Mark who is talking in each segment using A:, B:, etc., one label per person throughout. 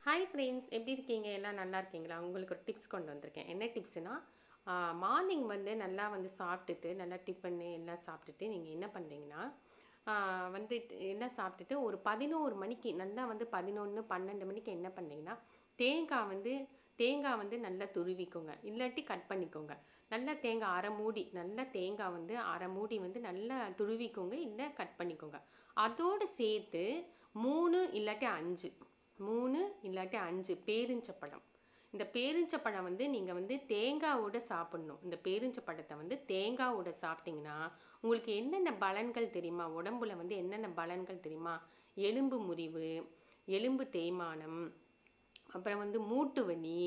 A: hi friends எப்படி இருக்கீங்க எல்லாம் நல்லா இருக்கீங்களா உங்களுக்கு ஒரு டிப்ஸ் கொண்டு வந்திருக்கேன் என்ன டிப்ஸ்னால் மார்னிங் வந்து நல்லா வந்து சாப்பிட்டுட்டு நல்லா டிஃபன்னு எல்லாம் சாப்பிட்டுட்டு நீங்கள் என்ன பண்ணுறீங்கன்னா வந்து என்ன சாப்பிட்டுட்டு ஒரு பதினோரு மணிக்கு நல்லா வந்து பதினொன்று பன்னெண்டு மணிக்கு என்ன பண்ணீங்கன்னா தேங்காய் வந்து தேங்காய் வந்து நல்லா துருவிக்கோங்க இல்லாட்டி கட் பண்ணிக்கோங்க நல்லா தேங்காய் அரை மூடி நல்லா தேங்காய் வந்து அரை மூடி வந்து நல்லா துருவிக்கோங்க இல்லை கட் பண்ணிக்கோங்க அதோடு சேர்த்து மூணு இல்லாட்டி அஞ்சு மூணு இல்லாட்டி அஞ்சு பேரிஞ்சப்பழம் இந்த பேரிஞ்சப்பழம் வந்து நீங்கள் வந்து தேங்காவோட சாப்பிட்ணும் இந்த பேரிஞ்சப்பழத்தை வந்து தேங்காவோட சாப்பிட்டீங்கன்னா உங்களுக்கு என்னென்ன பலன்கள் தெரியுமா உடம்புல வந்து என்னென்ன பலன்கள் தெரியுமா எலும்பு முறிவு எலும்பு தேய்மானம் அப்புறம் வந்து மூட்டு வலி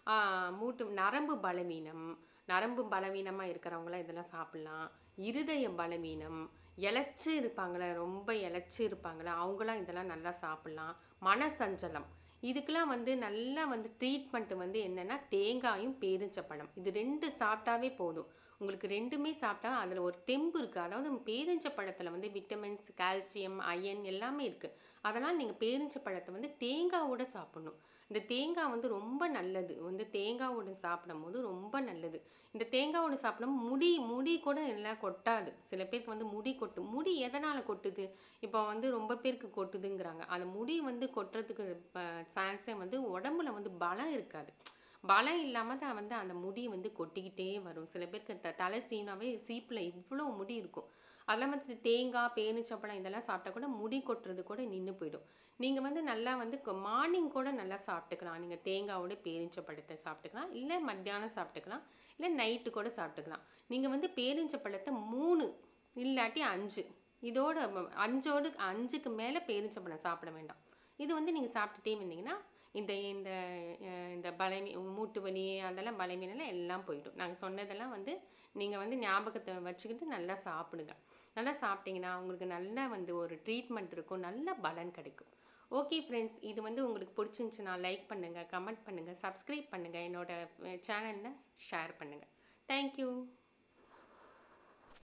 A: மூட்டு நரம்பு பலவீனம் நரம்பு பலவீனமாக இருக்கிறவங்களாம் இதெல்லாம் சாப்பிட்லாம் இருதய பலவீனம் இழைச்சி இருப்பாங்களே ரொம்ப இழைச்சி இருப்பாங்களே அவங்களாம் இதெல்லாம் நல்லா சாப்பிட்லாம் மனசஞ்சலம் இதுக்கெல்லாம் வந்து நல்லா வந்து ட்ரீட்மெண்ட் வந்து என்னென்னா தேங்காயும் பேரிஞ்சப்பழம் இது ரெண்டு சாப்பிட்டாவே போதும் உங்களுக்கு ரெண்டுமே சாப்பிட்டா அதில் ஒரு தெம்பு இருக்குது அதாவது பேரிஞ்ச பழத்தில் வந்து விட்டமின்ஸ் கால்சியம் அயன் எல்லாமே இருக்குது அதனால் நீங்கள் பேரிஞ்ச பழத்தை வந்து தேங்காவோட சாப்பிட்ணும் இந்த தேங்காய் வந்து ரொம்ப நல்லது வந்து தேங்காவோட சாப்பிடும் போது ரொம்ப நல்லது இந்த தேங்காவோட சாப்பிடும் முடி முடி கூட எல்லாம் கொட்டாது சில பேருக்கு வந்து முடி கொட்டும் முடி எதனால் கொட்டுது இப்போ வந்து ரொம்ப பேருக்கு கொட்டுதுங்கிறாங்க அந்த முடி வந்து கொட்டுறதுக்கு சான்ஸே வந்து உடம்புல வந்து பலம் இருக்காது பலம் இல்லாமல் தான் வந்து அந்த முடி வந்து கொட்டிக்கிட்டே வரும் சில பேருக்கு த தலை சீனாவே சீப்பில் இவ்வளோ முடி இருக்கும் அதெல்லாம் வந்து தேங்காய் பேரிச்சப்பழம் இதெல்லாம் சாப்பிட்டா கூட முடி கொட்டுறது கூட நின்று போயிடும் நீங்கள் வந்து நல்லா வந்து மார்னிங் கூட நல்லா சாப்பிட்டுக்கலாம் நீங்கள் தேங்காவோட பேரிச்சப்பழத்தை சாப்பிட்டுக்கலாம் இல்லை மத்தியானம் சாப்பிட்டுக்கலாம் இல்லை நைட்டு கூட சாப்பிட்டுக்கலாம் நீங்கள் வந்து பேரிச்சப்பழத்தை மூணு இல்லாட்டி அஞ்சு இதோட அஞ்சோடு அஞ்சுக்கு மேலே பேரிச்சப்பழம் சாப்பிட வேண்டாம் இது வந்து நீங்கள் சாப்பிட்டுட்டே வந்தீங்கன்னா இந்த இந்த இந்த பலமீ மூட்டு வலி அதெல்லாம் பலமீனெல்லாம் எல்லாம் போயிடும் நாங்கள் சொன்னதெல்லாம் வந்து நீங்கள் வந்து ஞாபகத்தை வச்சுக்கிட்டு நல்லா சாப்பிடுங்க நல்லா சாப்பிட்டீங்கன்னா உங்களுக்கு நல்லா வந்து ஒரு ட்ரீட்மெண்ட் இருக்கும் நல்ல பலன் கிடைக்கும் ஓகே ஃப்ரெண்ட்ஸ் இது வந்து உங்களுக்கு பிடிச்சிருந்துச்சுன்னா லைக் பண்ணுங்கள் கமெண்ட் பண்ணுங்கள் சப்ஸ்கிரைப் பண்ணுங்கள் என்னோடய சேனலில் ஷேர் பண்ணுங்கள் தேங்க்யூ